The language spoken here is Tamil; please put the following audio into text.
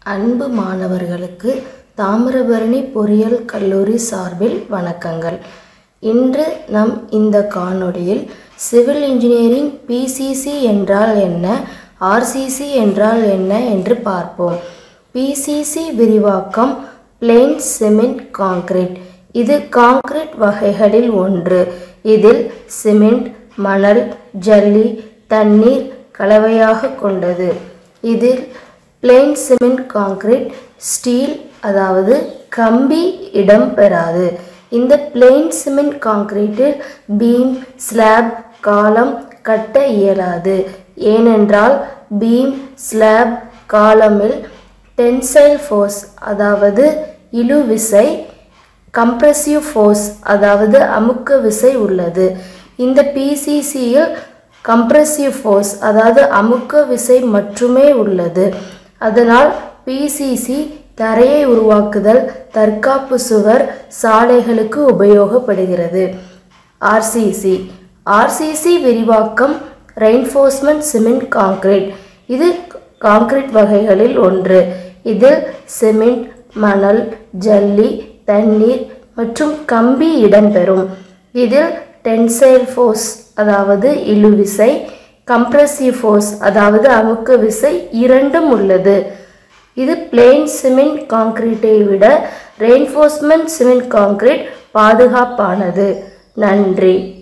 அன்பு மாணவர்களுக்கு தாமிரபரணி பொறியியல் கல்லூரி சார்பில் வணக்கங்கள் இன்று நம் இந்த காணொளியில் சிவில் இன்ஜினியரிங் பிசிசி என்றால் என்ன ஆர்சிசி என்றால் என்ன என்று பார்ப்போம் பிசிசி விரிவாக்கம் பிளெயின் சிமெண்ட் கான்கிரீட் இது கான்கிரீட் வகைகளில் ஒன்று இதில் சிமெண்ட் மணல் ஜல்லி தண்ணீர் கலவையாக கொண்டது இதில் பிளெயின் சிமெண்ட் கான்கிரீட் ஸ்டீல் அதாவது கம்பி இடம்பெறாது இந்த பிளெயின் சிமெண்ட் கான்கிரீட்டில் பீம் ஸ்லாப் காலம் கட்ட இயலாது ஏனென்றால் பீம் ஸ்லாப் காலமில் டென்சைல் ஃபோர்ஸ் அதாவது இழுவிசை கம்ப்ரசிவ் ஃபோர்ஸ் அதாவது அமுக்க விசை உள்ளது இந்த பிசிசியில் கம்ப்ரசிவ் ஃபோர்ஸ் அதாவது அமுக்க விசை மட்டுமே உள்ளது அதனால் பிசிசி தரையை உருவாக்குதல் தற்காப்பு சுவர் சாலைகளுக்கு உபயோகப்படுகிறது ஆர்சிசி ஆர்சிசி விரிவாக்கம் ரெயின்ஃபோர்ஸ்மெண்ட் சிமெண்ட் கான்கிரீட் இது கான்கிரீட் வகைகளில் ஒன்று இதில் சிமெண்ட் மணல் ஜல்லி தண்ணீர் மற்றும் கம்பி இடம்பெறும் இதில் டென்சைல் ஃபோர்ஸ் அதாவது இழுவிசை கம்ப்ரசிவ் ஃபோர்ஸ் அதாவது அமுக்க விசை இரண்டும் உள்ளது இது பிளெயின் சிமெண்ட் கான்கிரீட்டை விட ரெயின்ஃபோர்ஸ்மெண்ட் சிமெண்ட் கான்கிரீட் பாதுகாப்பானது நன்றி